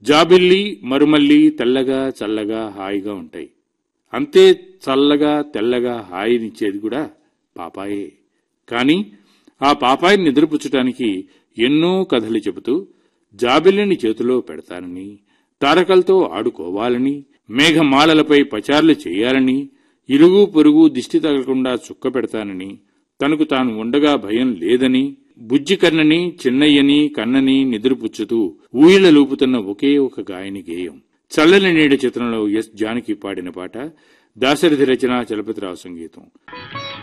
జాబిల్లి మరుమల్లి తెల్లగా చల్లగా హాయిగా ఉంటాయి అంతే చల్లగా తెల్లగా హాయినిచ్చేది కూడా పాపాయే కాని ఆ పాపాయిని నిద్రపుచ్చటానికి ఎన్నో కథలు చెబుతూ జాబిల్లిని చేతిలో పెడతానని తారకలతో ఆడుకోవాలని మేఘమాలలపై పచార్లు చేయాలని ఇరుగు పొరుగు దిష్టి తగలకుండా చుక్క పెడతానని తనకు తాను ఉండగా భయం లేదని బుజ్జి కన్నని చిన్నయ్యని కన్నని నిద్రపుచ్చుతూ ఊయల లూపుతున్న ఒకే ఒక గాయని గేయం చల్లని నీడ చిత్రంలో ఎస్ జానకి పాడిన పాట దాశరథి రచన చలపతిరావు సంగీతం